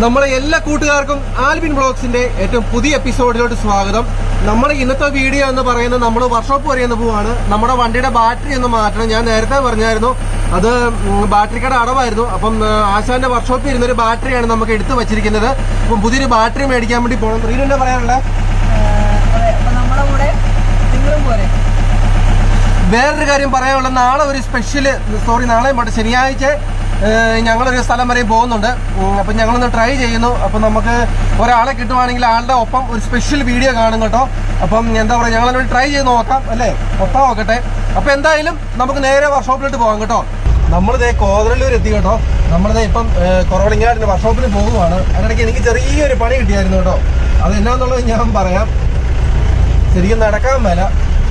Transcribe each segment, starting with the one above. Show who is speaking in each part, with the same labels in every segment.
Speaker 1: നമ്മളെ എല്ലാ കൂട്ടുകാർക്കും ആൽബിൻ ബ്ലോഗ്സിന്റെ ഏറ്റവും പുതിയ എപ്പിസോഡിലോട്ട് സ്വാഗതം നമ്മുടെ ഇന്നത്തെ വീഡിയോ എന്ന് പറയുന്നത് നമ്മൾ വർക്ക്ഷോപ്പ് വരെ ഒന്ന് പോവാണ് നമ്മുടെ വണ്ടിയുടെ ബാറ്ററി ഒന്ന് മാറ്റണം ഞാൻ നേരത്തെ പറഞ്ഞായിരുന്നു അത് ഉം, ബാറ്ററിക്കട അടവായിരുന്നു അപ്പം ആ, ആശാന്റെ വർക്ക്ഷോപ്പിൽ ഇരുന്നൊരു ബാറ്ററിയാണ് നമുക്ക് എടുത്തു വെച്ചിരിക്കുന്നത് അപ്പം പുതിയൊരു ബാറ്ററി മേടിക്കാൻ വേണ്ടി പോകണം റീനുവിന്റെ പറയാനുള്ള
Speaker 2: അതെ അപ്പൊ നമ്മളെ കൂടെ നിങ്ങളും പോരെ
Speaker 1: വേറൊരു കാര്യം പറയാനുള്ള നാളെ ഒരു സ്പെഷ്യൽ സോറി നാളെ പോട്ടെ ശനിയാഴ്ച ഏഹ്, ഞങ്ങളൊരു സ്ഥലം വരെ പോകുന്നുണ്ട് ഉം, അപ്പം ഞങ്ങളൊന്ന് ട്രൈ ചെയ്യുന്നു അപ്പം നമുക്ക് ഒരാളെ കിട്ടുവാണെങ്കിൽ ആളുടെ ഒപ്പം ഒരു സ്പെഷ്യൽ വീഡിയോ കാണും കേട്ടോ അപ്പം എന്താ പറയുക ഞങ്ങളൊന്ന് ട്രൈ ചെയ്ത് നോക്കാം അല്ലേ മൊത്തം നോക്കട്ടെ അപ്പം എന്തായാലും നമുക്ക് നേരെ വർക്ക്ഷോപ്പിലോട്ട് പോകാം കേട്ടോ നമ്മളിതേ കോതരല്ലൂർ എത്തി കേട്ടോ നമ്മളിതേ ഇപ്പം കുറവളിങ്ങാടിന്റെ വർക്ക്ഷോപ്പിൽ പോകുവാണ് അതിനിടയ്ക്ക് എനിക്ക് ചെറിയൊരു പണി കിട്ടിയായിരുന്നു കേട്ടോ അത് എന്നാന്നുള്ളത് ഞാൻ പറയാം ശരിക്കും നടക്കാൻ മേല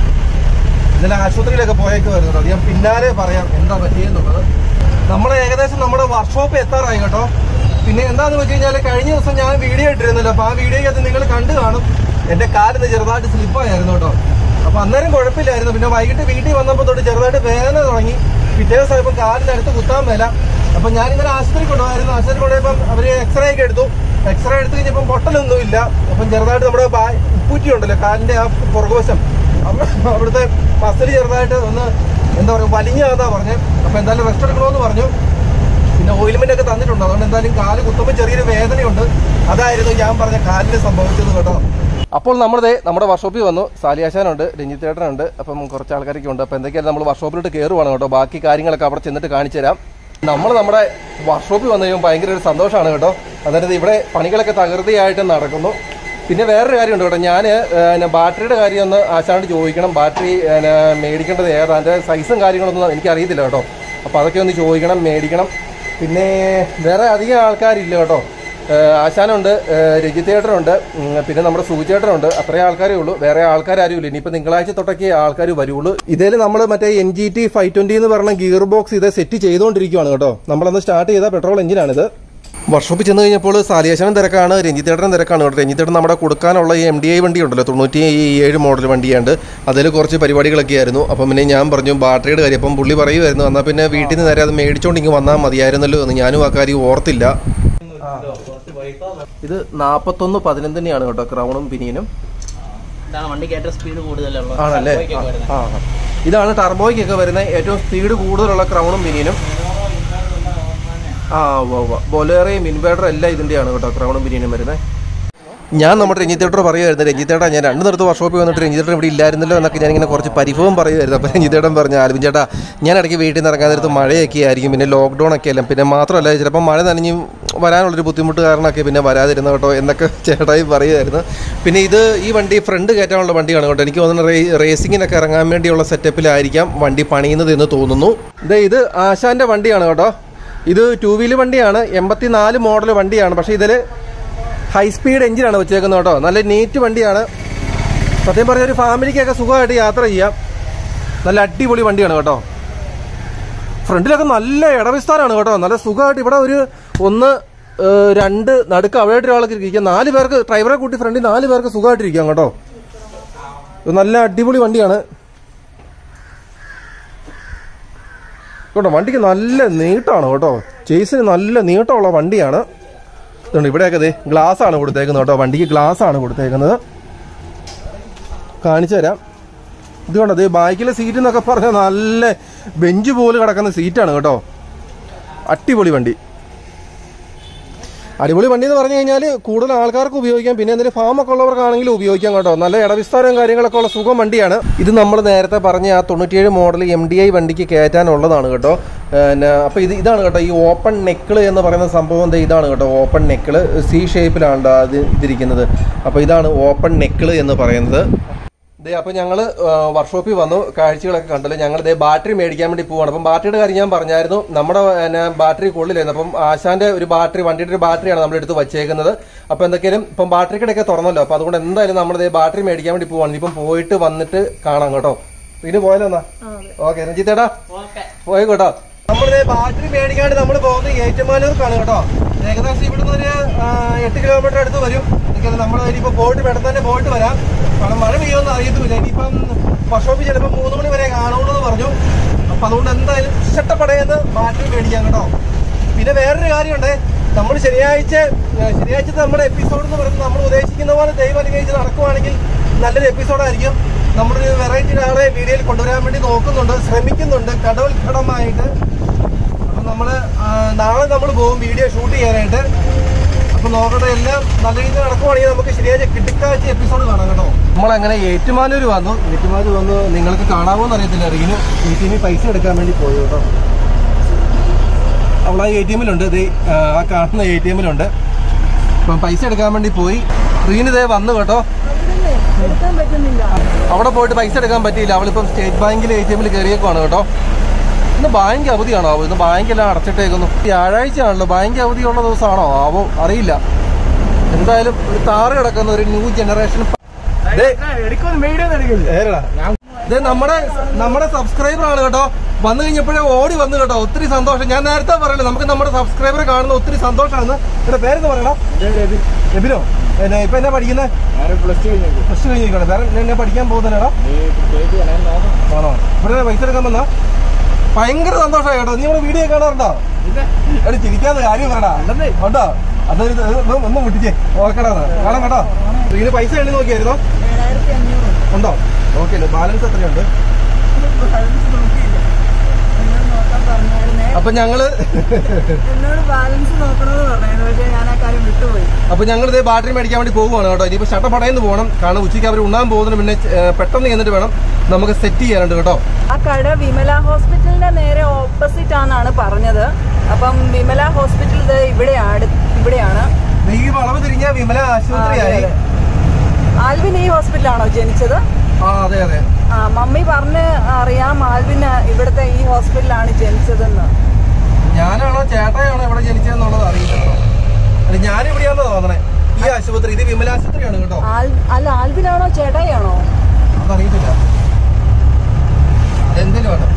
Speaker 1: ഇന്നലെ ആശുപത്രിയിലൊക്കെ പോയേക്ക് വരുന്നുണ്ട് അത് ഞാൻ പിന്നാലെ പറയാം എന്താ പറ്റിയെന്നുള്ളത് നമ്മൾ ഏകദേശം നമ്മുടെ വർക്ക്ഷോപ്പ് എത്താറായി കേട്ടോ പിന്നെ എന്താന്ന് വെച്ച് കഴിഞ്ഞാൽ കഴിഞ്ഞ ദിവസം ഞാൻ വീഡിയോ ഇട്ടിരുന്നല്ലോ അപ്പൊ ആ വീഡിയോയ്ക്കകത്ത് നിങ്ങൾ കണ്ടു കാണും എന്റെ കാലിന്ന് ചെറുതായിട്ട് സ്ലിപ്പായിരുന്നു കേട്ടോ അപ്പൊ അന്നേരം കുഴപ്പമില്ലായിരുന്നു പിന്നെ വൈകിട്ട് വീട്ടിൽ വന്നപ്പോൾ തൊട്ട് ചെറുതായിട്ട് വേദന തുടങ്ങി പിറ്റേ ദിവസം ഇപ്പം കാലിനടുത്ത് കുത്താൻ മേല അപ്പൊ ഞാൻ ഇന്നലെ ആശുപത്രി കൊണ്ടുപോയിരുന്നു ആശുപത്രി കൊണ്ടുപോയപ്പം അവര് എക്സ്റേ ഒക്കെ എടുത്തു എക്സ്റേ എടുത്ത് കഴിഞ്ഞപ്പം പൊട്ടലൊന്നും ഇല്ല അപ്പം ചെറുതായിട്ട് നമ്മുടെ ബാ- ഉപ്പൂറ്റി ഉണ്ടല്ലോ കാലിന്റെ ആ പുറകുവശം അവിടെ അവിടുത്തെ മസിൽ ചെറുതായിട്ട് ഒന്ന് എന്താ പറയുക വലിഞ്ഞാന്നാ പറഞ്ഞത് അപ്പൊ എന്തായാലും റെസ്റ്റ് എടുക്കണമെന്ന് പറഞ്ഞു പിന്നെ ഓയിൽമെന്റ് ഒക്കെ തന്നിട്ടുണ്ട് അതുകൊണ്ട് എന്തായാലും കാല് കുത്തുമ്പോൾ ചെറിയൊരു വേദനയുണ്ട് അതായിരുന്നു ഞാൻ പറഞ്ഞ കാലിന് സംഭവിച്ചത് കേട്ടോ അപ്പോൾ നമ്മുടെ നമ്മുടെ വർക്ക്ഷോപ്പിൽ വന്നു സാലിയാശാനുണ്ട് രഞ്ജിത്ത് ചേട്ടനുണ്ട് അപ്പം കുറച്ച് ആൾക്കാരൊക്കെ ഉണ്ട് അപ്പോൾ എന്തൊക്കെയാണ് നമ്മൾ വർക്ക്ഷോപ്പിലോട്ട് കയറുവാണ് കേട്ടോ ബാക്കി കാര്യങ്ങളൊക്കെ അവിടെ ചെന്നിട്ട് കാണിച്ചു തരാം നമ്മൾ നമ്മുടെ വർക്ക്ഷോപ്പിൽ വന്നു കഴിയുമ്പോൾ ഭയങ്കര ഒരു സന്തോഷമാണ് കേട്ടോ അതായത് ഇവിടെ പണികളൊക്കെ തകൃതിയായിട്ട് നടക്കുന്നു പിന്നെ വേറൊരു കാര്യമുണ്ട് കേട്ടോ ഞാൻ ബാറ്ററിയുടെ കാര്യം ഒന്ന് ആശാണ്ട് ചോദിക്കണം ബാറ്ററി പിന്നെ മേടിക്കേണ്ടത് ഏതാ അതിൻ്റെ സൈസും കാര്യങ്ങളൊന്നും എനിക്കറിയത്തില്ല കേട്ടോ അപ്പോൾ അതൊക്കെ ഒന്ന് ചോദിക്കണം മേടിക്കണം പിന്നെ വേറെ അധികം ആൾക്കാരില്ല കേട്ടോ ഏഹ് ആശാനുണ്ട് ഏഹ് രജിത്തേട്ടനുണ്ട് ഉം, പിന്നെ നമ്മുടെ സൂചേട്ടനുണ്ട് അത്രയും ആൾക്കാരേ ഉള്ളൂ വേറെ ആൾക്കാരും ഇല്ല ഇനിയിപ്പോൾ തിങ്കളാഴ്ച തൊട്ടൊക്കെ ആൾക്കാർ വരുള്ളൂ ഇതിൽ നമ്മൾ മറ്റേ N G T five twenty എന്ന് പറഞ്ഞ ഗിയർ ബോക്സ് ഇത് സെറ്റ് ചെയ്തുകൊണ്ടിരിക്കുകയാണ് കേട്ടോ നമ്മളന്ന് സ്റ്റാർട്ട് ചെയ്ത പെട്രോൾ എഞ്ചിനാണിത് വർക്ക്ഷോപ്പിൽ ചെന്ന് കഴിഞ്ഞപ്പോൾ സാലിയാശനും തിരക്കാണ് രഞ്ജിത്തേട്ടനും തിരക്കാണ് കേട്ടോ രഞ്ജിത്തേട്ടൻ നമ്മുടെ കൊടുക്കാനുള്ള ഈ എം ഡി ഐ വണ്ടി ഉണ്ടല്ലോ തൊണ്ണൂറ്റി ഏഴ് മോഡൽ വണ്ടിയുണ്ട് അതിൽ കുറച്ച് പരിപാടികളൊക്കെ ആയിരുന്നു അപ്പം പിന്നെ ഞാൻ പറഞ്ഞു ബാറ്ററിയുടെ കാര്യം അപ്പം പുള്ളി പറയുമായിരുന്നു എന്നാൽ പിന്നെ വീട്ടിൽ നിന്ന് നേരെ അത് മേടിച്ചോണ്ട് ഇങ്ങ് വന്നാൽ മതിയായിരുന്നല്ലോ എന്ന് ഞാനും ആ കാര്യം ഓർത്തില്ല ഇത് നാപ്പത്തൊന്ന് പതിനൊന്നിനെയാണ് കേട്ടോ ക്രൗണും പിനിയനും
Speaker 3: ഇതാണ് വണ്ടിക്ക് ഏറ്റവും സ്പീഡ് കൂടുതലുള്ള
Speaker 1: ആണല്ലേ ആ, ആ. ഇതാണ് ടർബോയ്ക്കൊക്കെ വരുന്ന ഏറ്റവും സ്പീഡ് കൂടുതലുള്ള ക്രൗണും പിനിയനും ആ ഉവ്വ് ഉവ്വ് ബൊലേറയും ഇൻവേർട്ടറും എല്ലാം ഇതിൻ്റെയാണ് കേട്ടോ ക്രൗണും പിനിയനും വരുന്നത് ഞാൻ നമ്മുടെ രഞ്ജിത്തേട്ടർ പറയുമായിരുന്നു രഞ്ജിത്തേട്ടാ ഞാൻ രണ്ട് നിർത്ത് വർക്ക്ഷോപ്പിൽ വന്നിട്ട് രഞ്ജിത്തേട്ടൻ ഇവിടെ ഇല്ലായിരുന്നല്ലോ എന്നൊക്കെ ഞാനിങ്ങനെ കുറച്ച് പരിഭവം പറയുമായിരുന്നു അപ്പോൾ രഞ്ജിത്തേട്ടൻ പറഞ്ഞു ആൽവിൻ ചേട്ടാ ഞാൻ ഇടയ്ക്ക് വീട്ടിൽ നിന്ന് ഇറങ്ങാൻ നേരത്ത് മഴയൊക്കെ ആയിരിക്കും പിന്നെ ലോക്ക്ഡൗൺ ഒക്കെ അല്ല പിന്നെ മാത്രമല്ല ചിലപ്പോൾ മഴ നനഞ്ഞ് വരാനുള്ളൊരു ബുദ്ധിമുട്ട് കാരണമൊക്കെ പിന്നെ വരാതിരുന്ന കേട്ടോ എന്നൊക്കെ ചേട്ടായി പറയുമായിരുന്നു പിന്നെ ഇത് ഈ വണ്ടി ഫ്രണ്ട് കയറ്റാനുള്ള വണ്ടിയാണ് കേട്ടോ എനിക്ക് തോന്നുന്നു റേ റേസിങ്ങിനൊക്കെ ഇറങ്ങാൻ വേണ്ടിയുള്ള സെറ്റപ്പിലായിരിക്കാം വണ്ടി പണിയുന്നത് എന്ന് തോന്നുന്നു ദേ ഇത് ആശാന്റെ വണ്ടിയാണ് കേട്ടോ ഇത് ടൂ വീലർ വണ്ടിയാണ് എൺപത്തി നാല് മോഡൽ വണ്ടിയാണ് പക്ഷേ ഇതിൽ ഹൈ സ്പീഡ് എഞ്ചിനാണ് വെച്ചേക്കുന്നത് കേട്ടോ നല്ല നീറ്റ് വണ്ടിയാണ് സത്യം പറഞ്ഞ ഒരു ഫാമിലിക്കൊക്കെ സുഖമായിട്ട് യാത്ര ചെയ്യാം നല്ല അടിപൊളി വണ്ടിയാണ് കേട്ടോ ഫ്രണ്ടിലൊക്കെ നല്ല ഇടവിസ്ഥാനമാണ് കേട്ടോ നല്ല സുഖമായിട്ട് ഇവിടെ ഒരു ഒന്ന് ഏഹ്, രണ്ട് നടുക്ക് അവിടെ ഒരാൾക്ക് ഇരിക്കാം നാല് പേർക്ക് ഡ്രൈവറെ കൂട്ടി ഫ്രണ്ടിൽ നാല് പേർക്ക് സുഖമായിട്ടിരിക്കാം കേട്ടോ ഇത് നല്ല അടിപൊളി വണ്ടിയാണ് കേട്ടോ വണ്ടിക്ക് നല്ല നീട്ടമാണ് കേട്ടോ ചേസിന് നല്ല നീട്ടമുള്ള വണ്ടിയാണ് ഇതുണ്ട് ഇവിടെയൊക്കെ ദേ ഗ്ലാസ് ആണ് കൊടുത്തേക്കുന്നത് കേട്ടോ വണ്ടിക്ക് ഗ്ലാസ് ആണ് കൊടുത്തേക്കുന്നത് കാണിച്ചു തരാം ഇത് കണ്ടോ ദേ ബാക്കിലെ സീറ്റ് എന്നൊക്കെ പറഞ്ഞാൽ നല്ല ബെഞ്ച് പോലെ കിടക്കുന്ന സീറ്റാണ് കേട്ടോ അടിപൊളി വണ്ടി അടിപൊളി വണ്ടി എന്ന് പറഞ്ഞു കഴിഞ്ഞാൽ കൂടുതൽ ആൾക്കാർക്ക് ഉപയോഗിക്കാം പിന്നെ എന്തെങ്കിലും ഫാമൊക്കെ ഉള്ളവർക്കാണെങ്കിലും ഉപയോഗിക്കാം കേട്ടോ നല്ല ഇടവിസ്താരവും കാര്യങ്ങളൊക്കെ ഉള്ള സുഖം വണ്ടിയാണ് ഇത് നമ്മൾ നേരത്തെ പറഞ്ഞ ആ തൊണ്ണൂറ്റിയേഴ് മോഡൽ എം ഡി ഐ വണ്ടിക്ക് കയറ്റാനുള്ളതാണ് കേട്ടോ പിന്നെ അപ്പോൾ ഇത് ഇതാണ് കേട്ടോ ഈ ഓപ്പൺ നെക്കിള് എന്ന് പറയുന്ന സംഭവം ദേ ഇതാണ് കേട്ടോ ഓപ്പൺ നെക്കിള് സി ഷേപ്പിലാണ് ട്ടോ അത് ഇതിരിക്കുന്നത് അപ്പോൾ ഇതാണ് ഓപ്പൺ നെക്കിള് എന്ന് പറയുന്നത് ദേ അപ്പോൾ ഞങ്ങൾ വർക്ക്ഷോപ്പിൽ വന്നു കാഴ്ചകളൊക്കെ കണ്ടല്ലോ ഞങ്ങൾ ദേ ബാറ്ററി മേടിക്കാൻ വേണ്ടി പോവാണ് അപ്പം ബാറ്ററിയുടെ കാര്യം ഞാൻ പറഞ്ഞായിരുന്നു നമ്മുടെ പിന്നെ ബാറ്ററി കൊള്ളിലായിരുന്നു അപ്പം ആശാന്റെ ഒരു ബാറ്ററി വണ്ടിയുടെ ഒരു ബാറ്ററിയാണ് നമ്മൾ എടുത്ത് വച്ചേക്കുന്നത് അപ്പോൾ എന്തൊക്കെയാലും ഇപ്പം ബാറ്ററി കടയൊക്കെ തുറന്നല്ലോ അപ്പോൾ അതുകൊണ്ട് എന്തായാലും നമ്മൾ ദേ ബാറ്ററി മേടിക്കാൻ വേണ്ടി പോവാണ് ഇപ്പം പോയിട്ട് വന്നിട്ട് കാണാം കേട്ടോ പിന്നെ പോയാലോ എന്നാ ഓക്കെ രഞ്ജിത്തേട്ടാ പോയി കേട്ടോ നമ്മൾ ബാറ്ററി മേടിക്കാണ്ട് നമ്മൾ പോകുന്നത് ഏറ്റുമാനൂർക്കാണ് കേട്ടോ ഏകദേശം ഇവിടുന്ന് ഒരു ആ, എട്ട് കിലോമീറ്റർ അടുത്ത് വരും എനിക്കത് നമ്മൾ ഇനിയിപ്പോ പോയിട്ട് പെട്ടെന്ന് തന്നെ പോയിട്ട് വരാം കാരണം മഴ പെയ്യുമെന്ന് അറിയത്തുമില്ല ഇനിയിപ്പം വർഷോപ്പിൽ ചിലപ്പോൾ മൂന്ന് മണി വരെ കാണുള്ളൂ എന്ന് പറഞ്ഞു അപ്പൊ അതുകൊണ്ട് എന്തായാലും ഇഷ്ടപ്പെടേന്ന് ബാറ്ററി മേടിക്കാം കേട്ടോ പിന്നെ വേറൊരു കാര്യമുണ്ട് നമ്മൾ ശനിയാഴ്ച ഏഹ് ശനിയാഴ്ച നമ്മുടെ എപ്പിസോഡ് എന്ന് പറയുന്നത് നമ്മൾ ഉദ്ദേശിക്കുന്ന പോലെ ദൈവം അനുഗ്രഹിച്ച് നടക്കുവാണെങ്കിൽ നല്ലൊരു എപ്പിസോഡായിരിക്കും നമ്മളൊരു വെറൈറ്റി ആളെ വീഡിയോയിൽ കൊണ്ടുവരാൻ വേണ്ടി നോക്കുന്നുണ്ട് ശ്രമിക്കുന്നുണ്ട് കടവൽക്കടമായിട്ട് അപ്പം നമ്മൾ നാളെ നമ്മൾ പോകും വീഡിയോ ഷൂട്ട് ചെയ്യാനായിട്ട് അപ്പം നോക്കട്ടെ എല്ലാം നല്ല രീതിയിൽ നടക്കുവാണെങ്കിൽ നമുക്ക് ശനിയാഴ്ച കിട്ടിക്കാഴ്ച എപ്പിസോഡ് കാണാം കേട്ടോ നമ്മളങ്ങനെ ഏറ്റുമാനൂർ വന്നു ഏറ്റുമാനൂർ വന്ന് നിങ്ങൾക്ക് കാണാമോന്ന് അറിയത്തില്ല റീന് എ ടി എമ്മിൽ പൈസ എടുക്കാൻ വേണ്ടി പോയി കേട്ടോ അവൾ ആ എ ടി എമ്മിലുണ്ട് ഇത് ആ കാണുന്ന എ ടി എമ്മിലുണ്ട് അപ്പം പൈസ എടുക്കാൻ വേണ്ടി പോയി റീന് ഇതേ വന്നു കേട്ടോ
Speaker 2: അവിടുന്ന് എടുക്കാൻ പറ്റുന്നില്ല
Speaker 1: അവിടെ പോയിട്ട് പൈസ എടുക്കാൻ പറ്റിയില്ല അവളിപ്പം സ്റ്റേറ്റ് ബാങ്കിലെ എ ടി എമ്മിൽ കയറിയേക്കുവാണ് കേട്ടോ ഇന്ന് ബാങ്ക് അവധിയാണോ ഇന്ന് ബാങ്കെല്ലാം അടച്ചിട്ടേക്കുന്നു വ്യാഴാഴ്ചയാണല്ലോ ബാങ്ക് അവധിയുള്ള ദിവസമാണോ ആവോ അറിയില്ല എന്തായാലും ഒരു താറ് കിടക്കുന്ന ഒരു ന്യൂ ജനറേഷൻ ഇത് നമ്മുടെ നമ്മുടെ സബ്സ്ക്രൈബർ ആണ് കേട്ടോ വന്നു കഴിഞ്ഞപ്പോഴേ ഓടി വന്നു കേട്ടോ ഒത്തിരി സന്തോഷം ഞാൻ നേരത്തെ പറയല്ലോ നമുക്ക് നമ്മുടെ സബ്സ്ക്രൈബറെ കാണുന്ന ഒത്തിരി സന്തോഷമാണ് ഇവിടെ പേരെന്ന് പറയണം എബിനോ എന്നെ ഇപ്പൊ എന്നാ പഠിക്കുന്നത്
Speaker 4: പ്ലസ് ടു കഴിഞ്ഞു
Speaker 1: പ്ലസ് ടു കഴിഞ്ഞിരിക്കണം വേറെ എന്നെ പഠിക്കാൻ പോകുന്നതിനാടാ ആണോ ഇവിടെ പൈസ എടുക്കാൻ വന്നാ ഭയങ്കര സന്തോഷമായി കേട്ടോ നീ ഇവിടെ വീഡിയോ കാണാറുണ്ടോ എടി ചിരിക്കാതെ കാര്യം പറയടാ ഉണ്ടോ അതൊരു ഇത് ഇത് ഒന്ന് മുട്ടിച്ചേ ഓർക്കടാ അത്. കാണാം കേട്ടോ ഇതിന് പൈസ എണ്ണി നോക്കിയായിരുന്നോ
Speaker 2: ഏഴായിരത്തി അഞ്ഞൂറ്
Speaker 1: ഉണ്ടോ ഓക്കെ ബാലൻസ് എത്രയുണ്ട്
Speaker 2: ബാലൻസ് നോക്കിയില്ല എന്നോട് നോക്കാൻ പറഞ്ഞായിരുന്നേ
Speaker 1: അപ്പൊ ഞങ്ങള്
Speaker 2: എന്നോട് ബാലൻസ് നോക്കണമെന്ന് പറഞ്ഞായിരുന്നു പക്ഷേ ഞാൻ ആ കാര്യം വിട്ടുപോയി
Speaker 1: അപ്പൊ ഞങ്ങൾ ഇതേ ബാറ്ററി മേടിക്കാൻ വേണ്ടി പോകുവാണ് കേട്ടോ ഇനിയിപ്പോ ഷട്ടപ്പടയെന്ന് പോകണം കാരണം ഉച്ചയ്ക്ക് അവർ ഉണ്ണാൻ പോകുന്നതിന് പിന്നെ ഏ, പെട്ടെന്ന് ചെന്നിട്ട് വേണം നമുക്ക് സെറ്റ് ചെയ്യാനുണ്ട് കേട്ടോ
Speaker 2: ആ കട വിമല ഹോസ്പിറ്റലിന്റെ നേരെ ഓപ്പോസിറ്റ് ആണെന്നാണ് പറഞ്ഞത് അപ്പം വിമല ഹോസ്പിറ്റൽ ഇത് ഇവിടെയാണ് ഇവിടെയാണ്
Speaker 1: നീ ഈ വളവ് തിരിഞ്ഞ വിമല
Speaker 2: ആ, അതെ,
Speaker 1: ആശുപത്രിയായി
Speaker 2: അതെ. ആൽവിൻ ഈ ഹോസ്പിറ്റലാണോ ജനിച്ചത്
Speaker 1: ആ അതെ അതെ
Speaker 2: ആ മമ്മി പറഞ്ഞ് അറിയാം ആൽവിൻ ഇവിടുത്തെ ഈ ഹോസ്പിറ്റലാണ് ജനിച്ചതെന്ന്
Speaker 1: ഞാനാണോ ചേട്ടായാണോ ഇവിടെ ജനിച്ചതെന്നുള്ളത് അറിയില്ല കേട്ടോ അല്ല ഞാനിവിടെയാണെന്ന് തോന്നണേ ഈ ആശുപത്രി ഇത് വിമല ആശുപത്രിയാണ് കേട്ടോ
Speaker 2: ആൽ അല്ല ആൽവിനാണോ ചേട്ടായിയാണോ
Speaker 1: അതറിയത്തില്ല എന്തിനു വേണം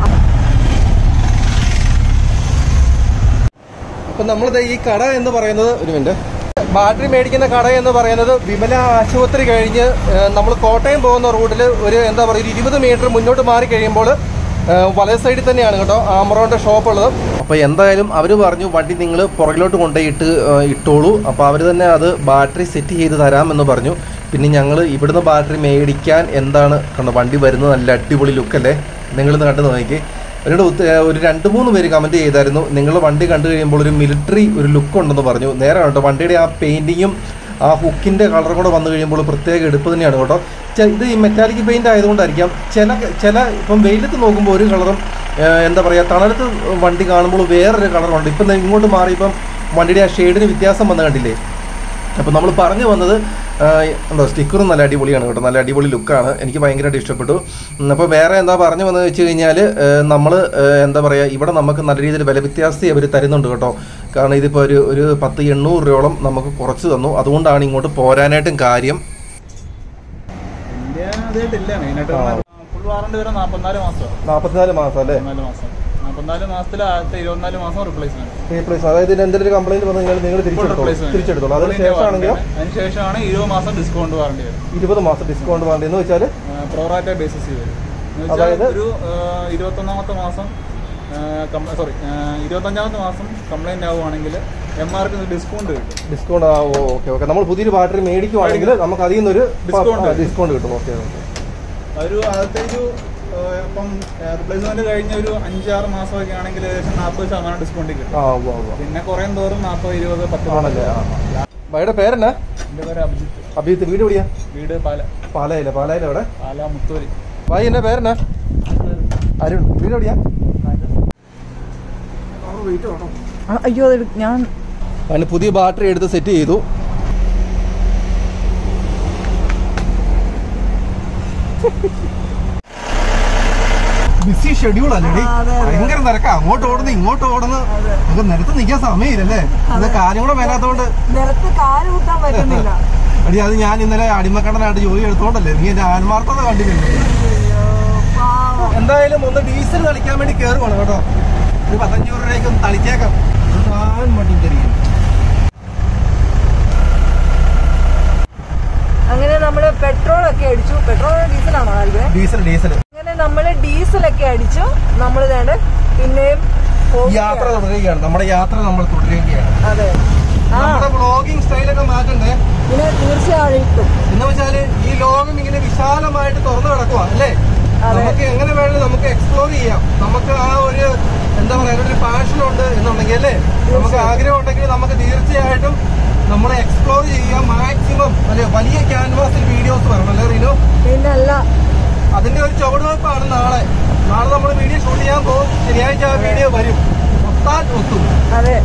Speaker 1: അപ്പൊ നമ്മളിത് ഈ കട എന്ന് പറയുന്നത് ഒരു മിനിറ്റ് ബാറ്ററി മേടിക്കുന്ന കട എന്ന് പറയുന്നത് വിമല ആശുപത്രി കഴിഞ്ഞ് നമ്മൾ കോട്ടയം പോകുന്ന റൂട്ടിൽ ഒരു എന്താ പറയുക ഒരു ഇരുപത് മീറ്റർ മുന്നോട്ട് മാറി കഴിയുമ്പോൾ വലയ സൈഡിൽ തന്നെയാണ് കേട്ടോ ആമറോന്റെ ഷോപ്പ് ഉള്ളത് അപ്പോൾ എന്തായാലും അവർ പറഞ്ഞു വണ്ടി നിങ്ങൾ പുറകിലോട്ട് കൊണ്ടുപോയി ഇട്ട് ഏഹ്, ഇട്ടോളൂ അപ്പോൾ അവർ തന്നെ അത് ബാറ്ററി സെറ്റ് ചെയ്ത് തരാമെന്ന് പറഞ്ഞു പിന്നെ ഞങ്ങൾ ഇവിടുന്ന് ബാറ്ററി മേടിക്കാൻ എന്താണ് കണ്ടോ വണ്ടി വരുന്നത് നല്ല അടിപൊളി ലുക്കല്ലേ നിങ്ങളിന്ന് കണ്ടു നോക്കി എന്നോട് ഒത്ത- ഏഹ് ഒരു രണ്ട് മൂന്ന് പേര് കമൻറ്റ് ചെയ്തായിരുന്നു നിങ്ങൾ വണ്ടി കണ്ടു കഴിയുമ്പോൾ ഒരു മിലിറ്ററി ഒരു ലുക്ക് ഉണ്ടെന്ന് പറഞ്ഞു നേരെ കേട്ടോ വണ്ടിയുടെ ആ പെയിൻറ്റിങ്ങും ആ ഹുക്കിൻ്റെ കളറും കൂടെ വന്നു കഴിയുമ്പോൾ പ്രത്യേക എടുപ്പ് തന്നെയാണ് കേട്ടോ ചെ- ഇത് ഈ മെറ്റാലിക് പെയിൻ്റ് ആയതുകൊണ്ടായിരിക്കാം ചില ചില ഇപ്പം വെയിലത്ത് നോക്കുമ്പോൾ ഒരു കളറും ഏഹ് എന്താ പറയുക തണലത്ത് വണ്ടി കാണുമ്പോൾ വേറൊരു കളറുണ്ട് ഇപ്പം ദേ ഇങ്ങോട്ട് മാറി ഇപ്പം വണ്ടിയുടെ ആ ഷെയ്ഡിന് വ്യത്യാസം വന്ന് കണ്ടില്ലേ അപ്പോൾ നമ്മൾ പറഞ്ഞു വന്നത് ആ, എന്തോ സ്റ്റിക്കറും നല്ല അടിപൊളിയാണ് കേട്ടോ നല്ല അടിപൊളി ലുക്കാണ് എനിക്ക് ഭയങ്കരമായിട്ട് ഇഷ്ടപ്പെട്ടു അപ്പോൾ വേറെ എന്താ പറഞ്ഞു വന്നത് വെച്ച് കഴിഞ്ഞാൽ നമ്മൾ എന്താ പറയുക ഇവിടെ നമുക്ക് നല്ല രീതിയിൽ വില വ്യത്യാസം അവർ തരുന്നുണ്ട് കേട്ടോ കാരണം ഇതിപ്പോൾ ഒരു ഒരു പത്ത് എണ്ണൂറ് രൂപയോളം നമുക്ക് കുറച്ച് തന്നു അതുകൊണ്ടാണ് ഇങ്ങോട്ട് പോരാനായിട്ടും കാര്യം
Speaker 4: ഇന്ത്യ അതായിട്ടില്ല മെയിനായിട്ട് ഫുൾ വാറണ്ടി വരെ നാൽപ്പത്തിനാല് മാസം
Speaker 1: നാൽപ്പത്തിനാല് മാസം അല്ലേ
Speaker 4: നാല് മാസം നാൽപ്പത്തിനാല് മാസത്തിൽ ആദ്യത്തെ ഇരുപത്തിനാല് മാസം റിപ്ലേസ്മെന്റ്
Speaker 1: റീപ്ലേസ് അതായത് ഇതിന് എന്തെങ്കിലും ഒരു കംപ്ലൈന്റ് വന്നു കഴിഞ്ഞാൽ നിങ്ങൾ തിരിച്ചെടുത്തോളൂ തിരിച്ചെടുത്തോളൂ അതിന് ശേഷമാണെങ്കിലോ
Speaker 4: അതിനുശേഷമാണ് ഇരുപത് മാസം ഡിസ്കൗണ്ട് വാറണ്ടി വരും
Speaker 1: ഇരുപത് മാസം ഡിസ്കൗണ്ട് വേണ്ടി എന്ന് വെച്ചാൽ
Speaker 4: പ്രോറാറ്റ ബേസിസ് വരും എന്ന് വെച്ചാൽ
Speaker 1: അതായത്?
Speaker 4: ഒരു ആ, ഇരുപത്തൊന്നാമത്തെ മാസം സോറി ഇരുപത്തഞ്ചാമത്തെ മാസം കംപ്ലൈന്റ് ആവുകയാണെങ്കിൽ എം ആർ പി ഡിസ്കൗണ്ട് കിട്ടും
Speaker 1: ഡിസ്കൗണ്ട് ആ ഓക്കെ ഓക്കെ നമ്മൾ പുതിയൊരു ബാറ്ററി മേടിക്കുവാണെങ്കിൽ നമുക്ക് അതിൽ നിന്നൊരു
Speaker 4: Discount.
Speaker 1: ഡിസ്കൗണ്ട് കിട്ടും ഓക്കെ ഓക്കെ
Speaker 4: ഒരു ആദ്യത്തെ ഒരു ആ, ഇപ്പം റിപ്ലേസ്മെന്റ് കഴിഞ്ഞ ഒരു അഞ്ചാറ് മാസമൊക്കെ ആണെങ്കിൽ ഏകദേശം നാൽപ്പത് ശതമാനം ഡിസ്കൗണ്ട് കിട്ടും
Speaker 1: ആ ഉവ്വ് ഉവ്വ്.
Speaker 4: പിന്നെ കുറയും തോറും നാൽപ്പത് ഇരുപത് പത്ത്
Speaker 1: ആണല്ലേ ആ വയുടെ പേരെന്നാ
Speaker 4: എൻ്റെ പേര് അഭിജിത്ത്
Speaker 1: അഭിജിത്ത് വീട് എവിടെയാ
Speaker 4: വീട് പാല
Speaker 1: പാലയില പാലയില എവിടെ
Speaker 4: പാല മുത്തൂരി
Speaker 1: ഭായി എന്നെ പേരെന്നാ അരുൺ വീട് എവിടെയാ
Speaker 2: അയ്യോ അത് ഞാൻ
Speaker 1: അതിന് പുതിയ ബാറ്ററി എടുത്ത് സെറ്റ് ചെയ്തു ബിസി ഷെഡ്യൂൾ അല്ലേ
Speaker 2: ആ, അതെ, അതെ.
Speaker 1: ഭയങ്കര തിരക്കാ അങ്ങോട്ട് ഓടുന്നു ഇങ്ങോട്ട് ഓടുന്നു നമുക്ക് നിരത്ത് നിൽക്കാൻ സമയമില്ലല്ലേ ഇത് കാര്യം കൂടെ മേലാത്തോണ്ട്
Speaker 2: നിലത്ത് കാല് കൂട്ടാൻ പറ്റുന്നില്ല
Speaker 1: അടി അത് ഞാൻ ഇന്നലെ അടിമക്കടനായിട്ട് ജോലി എടുത്തോണ്ടല്ലേ നീ എന്റെ ആത്മാർത്ഥത കണ്ടില്ലല്ലോ
Speaker 2: അയ്യോ, പാവം.
Speaker 1: എന്തായാലും ഒന്ന് ഡീസൽ തളിക്കാൻ വേണ്ടി കയറുവാണ് കേട്ടോ ഒരു പത്തഞ്ഞൂറ് രൂപയ്ക്ക് ഒന്ന് തളിച്ചേക്കാം താൻ മട്ടി തരികയും
Speaker 2: അങ്ങനെ നമ്മള് പെട്രോൾ ഒക്കെ അടിച്ചു പെട്രോൾ ഡീസലാണോ ആൽവേ
Speaker 1: ഡീസൽ ഡീസൽ
Speaker 2: അങ്ങനെ നമ്മള് ഡീസലൊക്കെ അടിച്ചു നമ്മൾ വേണ്ട പിന്നെയും പോകുകയാണ്.
Speaker 1: യാത്ര തുടരുകയാണ് നമ്മുടെ യാത്ര നമ്മൾ തുടരുകയാണ്
Speaker 2: അതെ ആ
Speaker 1: നമ്മുടെ ബ്ലോഗിംഗ് സ്റ്റൈലൊക്കെ മാറ്റണ്ടേ
Speaker 2: പിന്നെ തീർച്ചയായിട്ടും
Speaker 1: എന്ന് വെച്ചാല് ഈ ലോകം ഇങ്ങനെ വിശാലമായിട്ട് തുറന്നു കിടക്കുക അല്ലേ
Speaker 2: അതെ.
Speaker 1: നമുക്ക് എങ്ങനെ വേണമെങ്കിലും നമുക്ക് എക്സ്പ്ലോർ ചെയ്യാം നമുക്ക് ആ ഒരു എന്താ പറയാ ഒരു പാഷൻ ഉണ്ട് എന്നുണ്ടെങ്കിൽ അല്ലേ നമുക്ക് ആഗ്രഹം ഉണ്ടെങ്കിൽ നമുക്ക് തീർച്ചയായിട്ടും നമ്മൾ എക്സ്പ്ലോർ ചെയ്യുക മാക്സിമം അല്ലെ വലിയ ക്യാൻവാസിൽ വീഡിയോസ് വരണം അല്ലേ റീനു
Speaker 2: പിന്നല്ല
Speaker 1: അതിന്റെ ഒരു ചുവടുവെപ്പാണ് നാളെ നാളെ നമ്മൾ വീഡിയോ ഷൂട്ട് ചെയ്യാൻ പോകും ശനിയാഴ്ച ആ വീഡിയോ വരും ഒത്താൽ ഒത്തും
Speaker 2: അതെ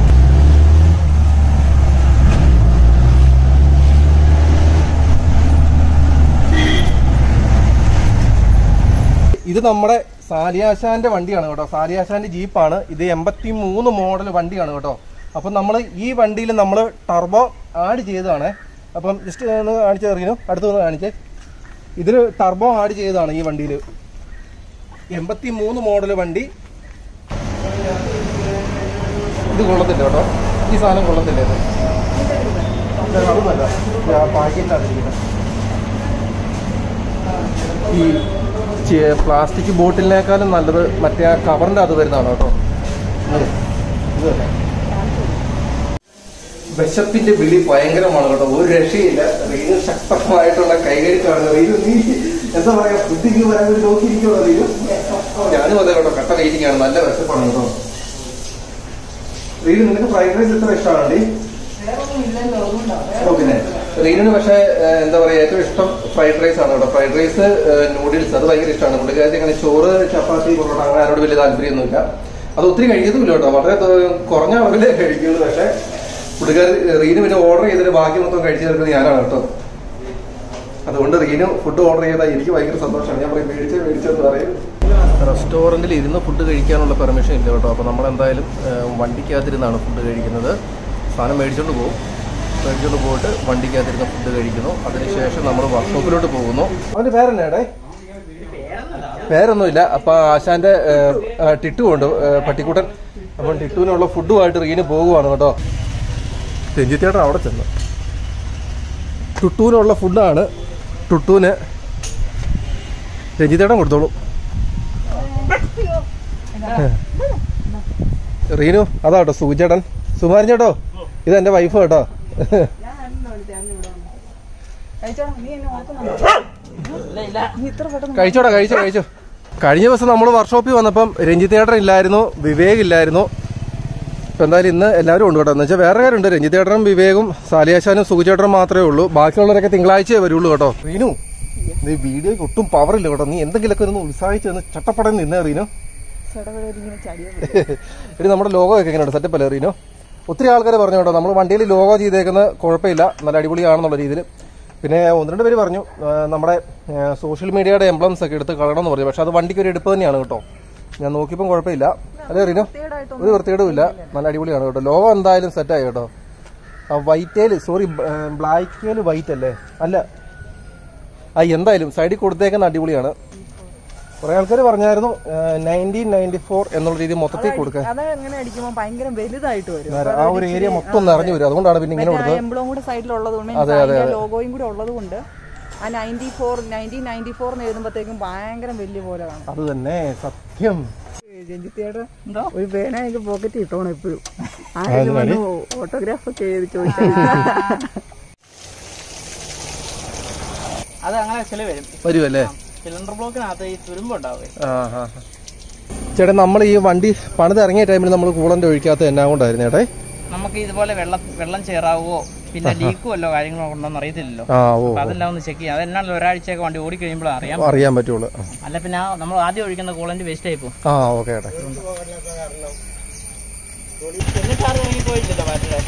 Speaker 1: ഇത് നമ്മുടെ സാലിയാശാന്റെ വണ്ടിയാണ് കേട്ടോ സാലിയാശാന്റെ ജീപ്പാണ് ഇത് എൺപത്തി മൂന്ന് മോഡൽ വണ്ടിയാണ് കേട്ടോ അപ്പം നമ്മൾ ഈ വണ്ടിയിൽ നമ്മൾ ടർബോ ആഡ് ചെയ്തതാണ് അപ്പം ജസ്റ്റ് ഒന്ന് കാണിച്ച് അറിയുന്നു അടുത്തൊന്ന് കാണിച്ചേ ഇതിൽ ടർബോ ആഡ് ചെയ്തതാണ് ഈ വണ്ടിയിൽ എൺപത്തി മൂന്ന് മോഡൽ വണ്ടി ഇത് കൊള്ളത്തില്ല കേട്ടോ ഈ സാധനം കൊള്ളത്തില്ല ഇത് ഇത് അതൊന്നുമല്ല പാക്കറ്റിലാണ് ഇരിക്കുന്നത് ഈ ചെ- പ്ലാസ്റ്റിക് ബോട്ടിലിനേക്കാളും നല്ലത് മറ്റേ ആ കവറിന്റെ അത് വരുന്നതാണ് കേട്ടോ ഇത് ഇത് തന്നെ. വിശപ്പിന്റെ വിളി ഭയങ്കരമാണ് കേട്ടോ ഒരു രക്ഷയില്ല റീനു ശക്തമായിട്ടുള്ള കൈകഴിച്ചാണ് റീനു നീ എന്താ പറയാ ബുദ്ധിക്ക് വരാൻ വേണ്ടി നോക്കിയിരിക്കുമോ റീനു ഞാനും അതെ കേട്ടോ കട്ട വെയിറ്റിംഗ് ആണ് നല്ല വിശപ്പാണ് കേട്ടോ റീനു നിനക്ക് ഫ്രൈഡ് റൈസ് എത്ര ഇഷ്ടമാണ് ഓ പിന്നെ റീനിന് പക്ഷേ ഏഹ്, എന്താ പറയാ ഏറ്റവും ഇഷ്ടം ഫ്രൈഡ് റൈസ് ആണ് കേട്ടോ ഫ്രൈഡ് റൈസ് നൂഡിൽസ് അത് ഭയങ്കര ഇഷ്ടമാണ് പുള്ളിക്കാരി അങ്ങനെ ചോറ് ചപ്പാത്തി പൊറോട്ട അങ്ങനെ അതിനോട് വലിയ താല്പര്യമൊന്നുമില്ല അത് ഒത്തിരി കഴിക്കത്തുമില്ല കേട്ടോ വളരെ ത- കുറഞ്ഞ അളവിലേ കഴിക്കുള്ളൂ പക്ഷേ പുള്ളിക്കാരി റീന് പിന്നെ ഓർഡർ ചെയ്തിട്ട് ബാക്കി മൊത്തം കഴിച്ചു തീർക്കുന്നത് ഞാനാണ് കേട്ടോ അതുകൊണ്ട് റീനു ഫുഡ് ഓർഡർ ചെയ്താൽ എനിക്ക് ഭയങ്കര സന്തോഷമാണ് ഞാൻ പറയും മേടിച്ചേ മേടിച്ചെന്ന് പറയും റെസ്റ്റോറൻറ്റിൽ ഇരുന്ന് ഫുഡ് കഴിക്കാനുള്ള പെർമിഷൻ ഇല്ല കേട്ടോ അപ്പോൾ നമ്മൾ എന്തായാലും വണ്ടിക്കകത്തിരുന്നാണ് ഫുഡ് കഴിക്കുന്നത് സാധനം മേടിച്ചുകൊണ്ട് പോകും മേടിച്ചുകൊണ്ട് പോയിട്ട് വണ്ടിക്കകത്തിരുന്ന് ഫുഡ് കഴിക്കുന്നു അതിനുശേഷം നമ്മൾ വർക്ക്ഷോപ്പിലോട്ട് പോകുന്നു അവൻ്റെ പേരെന്നാടേ പേരൊന്നുമില്ല അപ്പൊ ആശാന്റെ ഏഹ്, ആ, ടിട്ടു ഉണ്ട് ഏഹ്, പട്ടിക്കുട്ടൻ അപ്പം ടിട്ടുവിനുള്ള ഫുഡുമായിട്ട് റീന് പോകുവാണ് കേട്ടോ രഞ്ജിത്തേട്ടൻ അവിടെ ചെന്നു ടുട്ടുവിനുള്ള ഫുഡാണ് ടുട്ടുവിന് രഞ്ജിത്തേട്ടൻ കൊടുത്തോളൂ റീനു അതാ കേട്ടോ സൂചേട്ടൻ സുമാരൻ ചേട്ടോ ഇത് എന്റെ വൈഫ് കേട്ടോ
Speaker 2: കഴിച്ചോടാ, നീ എന്നെ ഓർക്കുന്നുണ്ടോ?
Speaker 3: ഇല്ല ഇല്ല
Speaker 2: നീ ഇത്ര പെട്ടെന്ന്
Speaker 1: കഴിച്ചോടാ കഴിച്ചോ കഴിച്ചോ കഴിഞ്ഞ ദിവസം നമ്മൾ വർക്ക്ഷോപ്പിൽ വന്നപ്പം രഞ്ജിത്ത് ചേട്ടൻ ഇല്ലായിരുന്നു വിവേക് ഇല്ലായിരുന്നു ഇപ്പം എന്തായാലും ഇന്ന് എല്ലാവരും ഉണ്ട് കേട്ടോ എന്ന് വെച്ചാൽ വേറെ കാര്യമുണ്ട് രഞ്ജിത്ത് ചേട്ടനും വിവേകും സാലിയാശാനും സുഖചേട്ടനും മാത്രമേ ഉള്ളൂ ബാക്കിയുള്ളവരൊക്കെ തിങ്കളാഴ്ചയേ വരുള്ളൂ കേട്ടോ റീനു നീ വീഡിയോയ്ക്ക് ഒട്ടും പവറില്ല കേട്ടോ നീ എന്തെങ്കിലുമൊക്കെ ഒന്ന് ഉത്സാഹിച്ച് ഒന്ന് ചട്ടപ്പടം നിന്നേ റീനു
Speaker 2: ചടപടയിലിങ്ങനെ ചടിയാ
Speaker 1: ഇനി നമ്മുടെ ലോഗോ ഒക്കെ എങ്ങനെയുണ്ട് സെറ്റപ്പ് അല്ലേ റീനു ഒത്തിരി ആൾക്കാർ പറഞ്ഞു കേട്ടോ നമ്മൾ വണ്ടിയിൽ ലോഗോ ചെയ്തേക്കുന്നത് കുഴപ്പമില്ല നല്ല അടിപൊളിയാണെന്നുള്ള രീതിയിൽ പിന്നെ ഒന്ന് രണ്ട് പേര് പറഞ്ഞു ആ, നമ്മുടെ സോഷ്യൽ മീഡിയയുടെ എംബ്ലംസ് ഒക്കെ എടുത്ത് കളയണം എന്ന് പറഞ്ഞു പക്ഷെ അത് വണ്ടിക്ക് ഒരു എടുപ്പ് തന്നെയാണ് കേട്ടോ ഞാൻ നോക്കിയപ്പം കുഴപ്പമില്ല അല്ലേ റീനു ഒരു വൃത്തികേടും ഇല്ല നല്ല അടിപൊളിയാണ് കേട്ടോ ലോഗോ എന്തായാലും സെറ്റായി കേട്ടോ ആ വൈറ്റേല് സോറി ബ്ലാക്കേല് വൈറ്റ് അല്ലേ അല്ല ആ എന്തായാലും സൈഡിൽ കൊടുത്തേക്കുന്ന അടിപൊളിയാണ് കുറെ ആൾക്കാർ പറഞ്ഞായിരുന്നു നയൻറ്റീൻ നയൻറ്റി ഫോർ എന്നുള്ള രീതി മൊത്തത്തിൽ കൊടുക്കാൻ
Speaker 2: അത് എങ്ങനെ അടിക്കുമ്പോ ഭയങ്കര വലുതായിട്ട് വരും
Speaker 1: ആ ഒരു ഏരിയ മൊത്തം നിറഞ്ഞു വരും അതുകൊണ്ടാണ് പിന്നെ ഇങ്ങനെ കൊടുത്തത്
Speaker 2: എംബ്ലോം കൂടെ സൈഡിലുള്ളത് കൊണ്ട്
Speaker 1: അതെ, അതെ, അതെ.
Speaker 2: ലോഗോയും കൂടെ ഉള്ളത് കൊണ്ട് ആ ninety four nineteen ninety four എഴുതുമ്പോഴത്തേക്കും ഭയങ്കര വലിയ പോലെ കാണും
Speaker 1: അത് തന്നെ സത്യം
Speaker 2: രഞ്ജിത്തേടെ ഒരു പേന എനിക്ക് പോക്കറ്റ് ഇട്ടോണം എപ്പോഴും ആരെങ്കിലും വന്ന് ഓട്ടോഗ്രാഫ് ഒക്കെ ചെയ്ത് ചോദിച്ചാൽ
Speaker 3: അത് അങ്ങനെ ചില വരും
Speaker 1: വരുമല്ലേ
Speaker 3: സിലിണ്ടർ ബ്ലോക്കിനകത്ത് ഈ തുരുമ്പുണ്ടാവേ
Speaker 1: ആ ആ ആ. ചേട്ടാ നമ്മൾ ഈ വണ്ടി പണിത് ഇറങ്ങിയ ടൈമിൽ നമ്മൾ കൂളന്റ് ഒഴിക്കാത്ത എന്നാ കൊണ്ടായിരുന്നു ചേട്ടേ
Speaker 3: നമുക്ക് ഇതുപോലെ വെള്ളം വെള്ളം ചേറാവോ പിന്നെ ലീക്കോ വല്ലോ കാര്യങ്ങളോ ഉണ്ടോന്ന് അറിയത്തില്ലല്ലോ
Speaker 1: ആ ഓ
Speaker 3: അപ്പൊ അതെല്ലാം ഒന്ന് ചെക്ക് ചെയ്യാം അതെന്നാലും ഒരാഴ്ചയൊക്കെ വണ്ടി ഓടി കഴിയുമ്പോൾ അറിയാം
Speaker 1: അറിയാൻ പറ്റുള്ളൂ
Speaker 3: അല്ല പിന്നെ ആ നമ്മൾ ആദ്യം ഒഴിക്കുന്ന കൂളന്റ് വേസ്റ്റ് ആയി പോകും
Speaker 1: ആ ഓക്കെ ചേട്ടാ
Speaker 3: എന്നിട്ട് ആരും ഇറങ്ങി പോയിട്ടില്ല ബാറ്ററി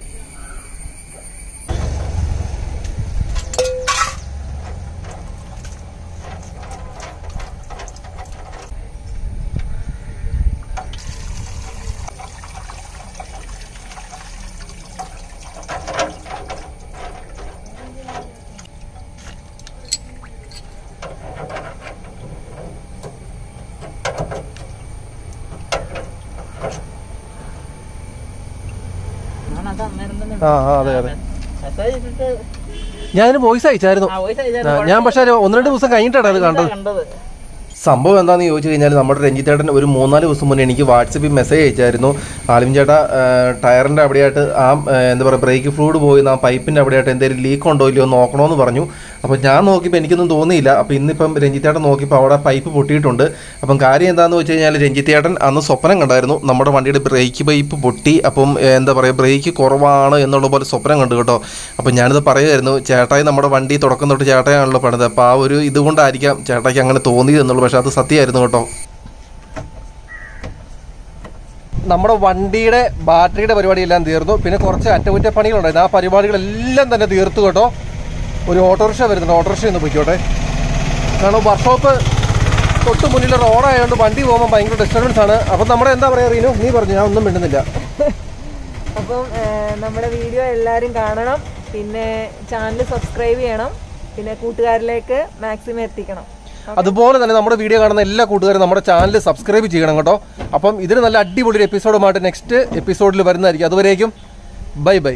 Speaker 3: ഞാനത് അന്നേരം തന്നെ
Speaker 1: ആ ആ അതെ അതെ
Speaker 3: മെസ്സേജ് ഇട്ടിട്ട്
Speaker 1: ഞാനതിന് വോയിസ് അയച്ചായിരുന്നു
Speaker 3: ആ വോയിസ്
Speaker 1: ആ, ഞാൻ പക്ഷേ ഒരു ഒന്ന് രണ്ട് ദിവസം കഴിഞ്ഞിട്ടാണ് അത് കണ്ടത്
Speaker 3: കണ്ടത്
Speaker 1: സംഭവം എന്താണെന്ന് ചോദിച്ചു കഴിഞ്ഞാൽ നമ്മുടെ രഞ്ജിത്തേട്ടൻ ഒരു മൂന്നാല് ദിവസം മുന്നേ എനിക്ക് വാട്സപ്പിൽ മെസ്സേജ് അയച്ചായിരുന്നു ആലിം ചേട്ടാ ടയറിൻ്റെ അവിടെയായിട്ട് ആ ആ, എന്താ പറയുക ബ്രേക്ക് ഫ്ലൂയിഡ് പോയി ആ പൈപ്പിൻ്റെ അവിടെയായിട്ട് എന്തെങ്കിലും ലീക്ക് ഉണ്ടോ ഇല്ലയോ എന്ന് നോക്കണമെന്ന് പറഞ്ഞു അപ്പോൾ ഞാൻ നോക്കിയപ്പോൾ എനിക്കൊന്നും തോന്നിയില്ല അപ്പോൾ ഇന്നിപ്പം രഞ്ജിത്തേട്ടൻ നോക്കിയപ്പോൾ അവിടെ പൈപ്പ് പൊട്ടിയിട്ടുണ്ട് അപ്പം കാര്യം എന്താണെന്ന് വെച്ച് കഴിഞ്ഞാൽ രഞ്ജിത്തേട്ടൻ അന്ന് സ്വപ്നം കണ്ടായിരുന്നു നമ്മുടെ വണ്ടിയുടെ ബ്രേക്ക് പൈപ്പ് പൊട്ടി അപ്പം ഏ, എന്താ പറയുക ബ്രേക്ക് കുറവാണ് എന്നുള്ള പോലെ സ്വപ്നം കണ്ടു കേട്ടോ അപ്പം ഞാനിത് പറയുമായിരുന്നു ചേട്ടായി നമ്മുടെ വണ്ടി തുടക്കം തൊട്ട് ചേട്ടായാണല്ലോ പണിത് അപ്പോൾ ആ ഒരു ഇതുകൊണ്ടായിരിക്കാം ചേട്ടായിക്ക് അങ്ങനെ തോന്നിയത് എന്നുള്ളൂ പക്ഷേ അത് സത്യമായിരുന്നു കേട്ടോ നമ്മുടെ വണ്ടിയുടെ ബാറ്ററിയുടെ പരിപാടിയെല്ലാം തീർന്നു പിന്നെ കുറച്ച് അറ്റകുറ്റപ്പണികളുണ്ടായിരുന്നു ആ പരിപാടികളെല്ലാം തന്നെ തീർത്തു കേട്ടോ ഒരു ഓട്ടോറിക്ഷ വരുന്നുണ്ട് ഓട്ടോറിക്ഷ ഒന്ന് പോയിക്കോട്ടെ കാരണം വർക്ക്ഷോപ്പ് തൊട്ട് മുന്നിൽ റോഡായതുകൊണ്ട് വണ്ടി പോകുമ്പോൾ ഭയങ്കര ഡിസ്റ്റർബൻസ് ആണ് അപ്പം നമ്മുടെ എന്താ പറയുക റീനു നീ പറഞ്ഞു ഞാൻ ഒന്നും മിണ്ടുന്നില്ല
Speaker 2: അപ്പം ഏഹ്, നമ്മുടെ വീഡിയോ എല്ലാവരും കാണണം പിന്നെ ചാനൽ സബ്സ്ക്രൈബ് ചെയ്യണം പിന്നെ കൂട്ടുകാരിലേക്ക് മാക്സിമം എത്തിക്കണം
Speaker 1: അതുപോലെ തന്നെ നമ്മുടെ വീഡിയോ കാണുന്ന എല്ലാ കൂട്ടുകാരും നമ്മുടെ ചാനൽ സബ്സ്ക്രൈബ് ചെയ്യണം കേട്ടോ അപ്പം ഇതിന് നല്ല അടിപൊളി ഒരു എപ്പിസോഡുമായിട്ട് നെക്സ്റ്റ് എപ്പിസോഡിൽ വരുന്നതായിരിക്കും അതുവരേക്കും ബൈ ബൈ